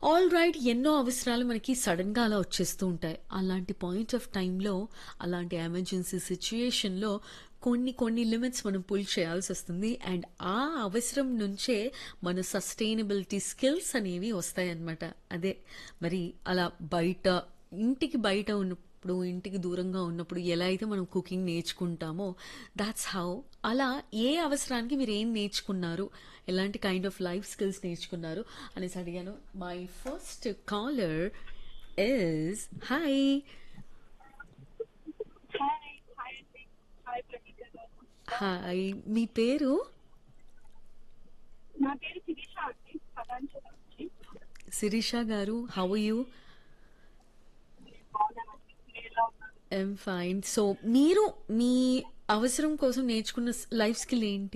all right ఎన్నో అవసరాలు మనకి సడన్గా అలా వచ్చేస్తూ ఉంటాయి అలాంటి పాయింట్ ఆఫ్ టైంలో అలాంటి ఎమర్జెన్సీ సిచ్యుయేషన్లో కొన్ని కొన్ని లిమిట్స్ మనం పుల్ చేయాల్సి వస్తుంది అండ్ ఆ అవసరం నుంచే మన సస్టైనబిలిటీ స్కిల్స్ అనేవి వస్తాయన్నమాట అదే మరి అలా బయట ఇంటికి బయట ఉన్నప్పుడు ఇంటికి దూరంగా ఉన్నప్పుడు ఎలా అయితే మనం కుకింగ్ నేర్చుకుంటామో దాట్స్ హౌ అలా ఏ అవసరానికి మీరు ఏం నేర్చుకున్నారు ఎలాంటి కైండ్ ఆఫ్ లైఫ్ స్కిల్స్ నేర్చుకున్నారు అనేసి అడిగాను my first caller is hi hi hi అండి హాయ్ ప్రతీక గారు హాయ్ మీ పేరు నా పేరు శిరీష అండి పటాన్చెరు నుంచి శిరీష గారు హౌ యూ బాగున్నానండి మీరు ఎలా ఉన్నారు ఎమ్ ఫైన్ సో మీరు మీ అవసరం కోసం నేర్చుకున్న లైఫ్ స్కిల్ ఏంటి